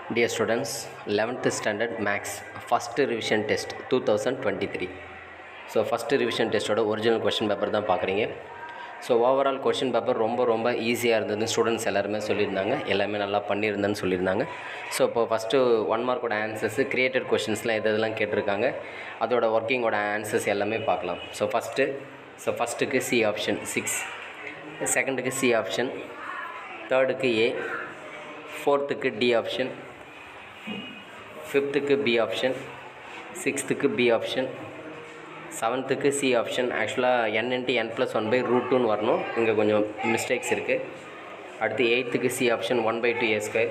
Dear students, 11th standard maths first revision test 2023 so first revision டெஸ்ட்டோட original question paper தான் பார்க்குறீங்க so overall question paper ரொம்ப ரொம்ப ஈஸியாக இருந்ததுன்னு ஸ்டூடெண்ட்ஸ் எல்லாருமே சொல்லியிருந்தாங்க எல்லாமே நல்லா பண்ணியிருந்தேன்னு சொல்லியிருந்தாங்க ஸோ இப்போ ஃபஸ்ட்டு ஒன் மார்க்கோட ஆன்சர்ஸு கிரியேட்டட் கொஷின்ஸ்லாம் எது எதெல்லாம் கேட்டிருக்காங்க அதோட ஒர்க்கிங்கோட ஆன்சர்ஸ் எல்லாமே பார்க்கலாம் ஸோ ஃபஸ்ட்டு ஸோ ஃபஸ்ட்டுக்கு சி ஆப்ஷன் சிக்ஸ் செகண்டுக்கு சி ஆப்ஷன் தேர்டுக்கு ஏ ஃபோர்த்துக்கு டி ஆப்ஷன் ஃபிஃப்த்துக்கு பி ஆப்ஷன் சிக்ஸ்த்துக்கு பி ஆப்ஷன் செவன்த்துக்கு சி ஆப்ஷன் ஆக்சுவலாக N into N plus one by root டூன்னு வரணும் இங்கே கொஞ்சம் மிஸ்டேக்ஸ் இருக்குது அடுத்து எயித்துக்கு C option one by two A square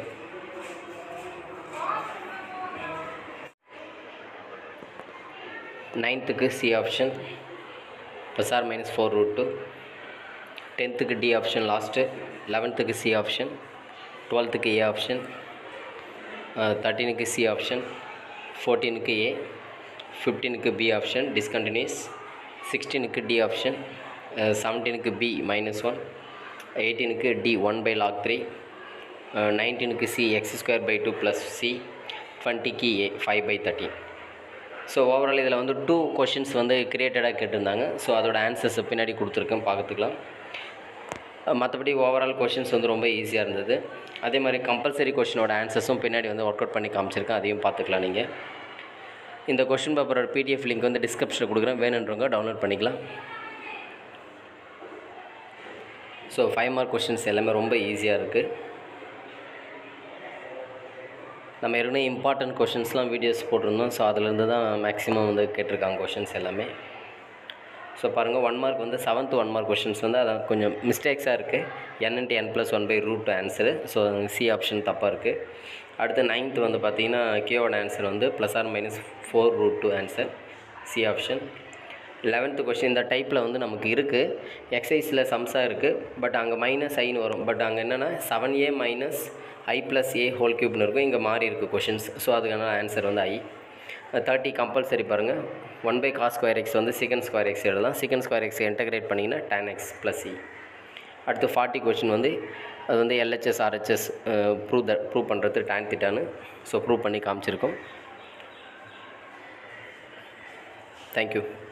நைன்த்துக்கு C option plus or minus four root two டென்த்துக்கு டி ஆப்ஷன் லாஸ்ட்டு லெவன்த்துக்கு சி ஆப்ஷன் டுவெல்த்துக்கு ஏ ஆப்ஷன் தேர்ட்டீனுக்கு சி ஆப்ஷன் ஃபோர்டீனுக்கு ஏ ஃபிஃப்டீனுக்கு பி ஆப்ஷன் டிஸ்கண்டினியூஸ் சிக்ஸ்டீனுக்கு டி ஆப்ஷன் செவன்டீனுக்கு பி மைனஸ் ஒன் எயிட்டீனுக்கு D one by log three நைன்டீனுக்கு C X square by two plus C டுவெண்ட்டிக்கு A five by thirteen so overall இதில் வந்து டூ கொஷின்ஸ் வந்து கிரியேட்டடாக கேட்டிருந்தாங்க ஸோ அதோட ஆன்சர்ஸ் பின்னாடி கொடுத்துருக்கேன் பார்த்துக்கலாம் மற்றபடி ஓவரால் கொஷின்ஸ் வந்து ரொம்ப ஈஸியாக இருந்தது அதே மாதிரி கம்பல்சரி கொஷினோட ஆன்சர்ஸும் பின்னாடி வந்து ஒர்க் அவுட் பண்ணி காமிச்சிருக்கேன் அதையும் பார்த்துக்கலாம் நீங்கள் இந்த கொஷின் பேப்பரோட பிடிஎஃப் லிங்க் வந்து டிஸ்கிரிப்ஷனில் கொடுக்குறேன் வேணுன்றவங்க டவுன்லோட் பண்ணிக்கலாம் ஸோ ஃபைவ் மார்க் கொஷின்ஸ் எல்லாமே ரொம்ப ஈஸியாக இருக்குது நம்ம ஏற்கனவே இம்பார்ட்டன்ட் கொஷின்ஸ்லாம் வீடியோஸ் போட்டிருந்தோம் ஸோ அதுலேருந்து தான் மேக்ஸிமம் வந்து கேட்டிருக்காங்க கொஷின்ஸ் எல்லாமே ஸோ பாருங்கள் ஒன் மார்க் வந்து செவன்த் ஒன் மார்க் கொஷின்ஸ் வந்து அதான் கொஞ்சம் மிஸ்டேக்ஸாக இருக்குது N into N plus one by root answer so C option தப்பாக இருக்குது அடுத்து நைன்த் வந்து பார்த்தீங்கன்னா கேவோட ஆன்சர் வந்து plus or minus four root two answer C option eleventh question இந்த டைப்பில் வந்து நமக்கு இருக்குது எக்ஸைஸில் சம்ஸாக இருக்குது பட் அங்கே மைனஸ் ஐன்னு வரும் பட் அங்கே என்னென்னா seven A minus I plus A whole க்யூப்னு இருக்கும் இங்கே மாறி இருக்குது கொஷின்ஸ் ஸோ அதுக்கான ஆன்சர் வந்து ஐ தேர்ட்டி கம்பல்சரி பாருங்கள் one by cos square X வந்து சிக்கன் ஸ்கொயர் எக்ஸ் எழுதலாம் சிக்கன் ஸ்கொயர் எக்ஸ் இன்டகிரேட் பண்ணிங்கன்னா டென் எக்ஸ் ப்ளஸ் சி அடுத்து ஃபார்ட்டி கொஷின் வந்து அது வந்து LHS RHS prove the prove பண்ணுறது டேன் திட்டான்னு ஸோ ப்ரூவ் பண்ணி காமிச்சிருக்கோம் தேங்க்யூ